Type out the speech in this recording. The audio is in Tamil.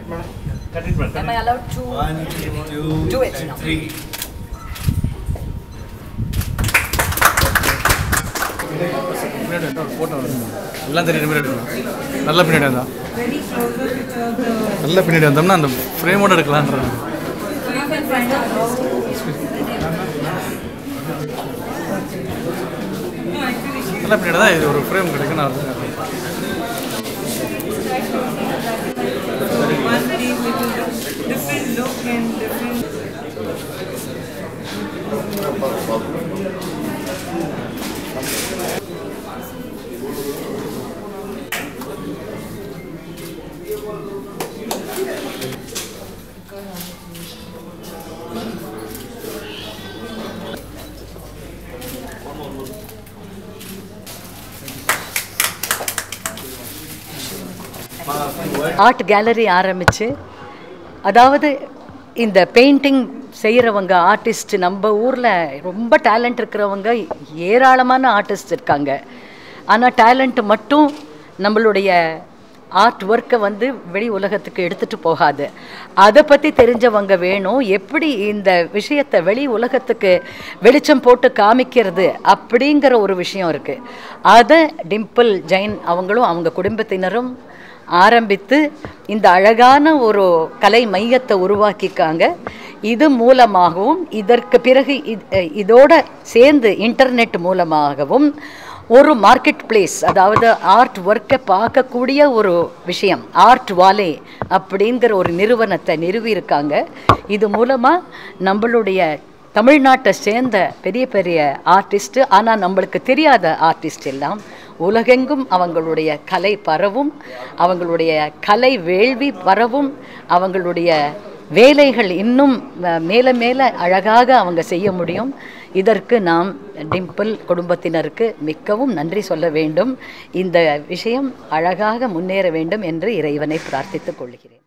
Am I allowed to One, two, do it now? three. பின்னாடி வந்து ஒரு ஃபோட்டோ எல்லாம் தெரியுற மாதிரி எடுக்கணும் நல்ல பின்னாடி வந்தா very closer to the நல்ல பின்னாடி வந்தோம்னா அந்த ஃப்ரேமோட எடுக்கலான்றாங்க so you can find out how no actually she நல்ல பின்னாடி தான் இது ஒரு ஃப்ரேம் கிடைக்கும் நான் வந்து one day with a different look and different art gallery ஆரம்பித்து அதாவது இந்த பெயிண்டிங் செய்கிறவங்க ஆர்டிஸ்ட் நம்ம ஊரில் ரொம்ப டேலண்ட் இருக்கிறவங்க ஏராளமான ஆர்டிஸ்ட் இருக்காங்க ஆனால் டேலண்ட் மட்டும் நம்மளுடைய ஆர்ட் ஒர்க்கை வந்து வெளி உலகத்துக்கு எடுத்துகிட்டு போகாது அதை பற்றி தெரிஞ்சவங்க வேணும் எப்படி இந்த விஷயத்தை வெளி உலகத்துக்கு வெளிச்சம் போட்டு காமிக்கிறது அப்படிங்கிற ஒரு விஷயம் இருக்குது அதை டிம்பிள் ஜெயின் அவங்களும் அவங்க குடும்பத்தினரும் ஆரம்பித்து இந்த அழகான ஒரு கலை மையத்தை உருவாக்கிக்காங்க இது மூலமாகவும் இதற்கு பிறகு இத்- இதோட சேர்ந்து இன்டர்நெட் மூலமாகவும் ஒரு மார்க்கெட் பிளேஸ் அதாவது ஆர்ட் ஒர்க்கை பார்க்கக்கூடிய ஒரு விஷயம் ஆர்ட் வாலே அப்படிங்கிற ஒரு நிறுவனத்தை நிறுவியிருக்காங்க இது மூலமாக நம்மளுடைய தமிழ்நாட்டை சேர்ந்த பெரிய பெரிய ஆர்டிஸ்ட் ஆனால் நம்மளுக்கு தெரியாத ஆர்டிஸ்ட் எல்லாம் உலகெங்கும் அவங்களுடைய கலை பரவும் அவங்களுடைய கலை வேள்வி பரவும் அவங்களுடைய வேலைகள் இன்னும் அஹ், மேல மேல அழகாக அவங்க செய்ய முடியும் இதற்கு நாம் டிம்பிள் குடும்பத்தினருக்கு மிக்கவும் நன்றி சொல்ல வேண்டும் இந்த விஷயம் அழகாக முன்னேற வேண்டும் என்று இறைவனை பிரார்த்தித்துக் கொள்கிறேன்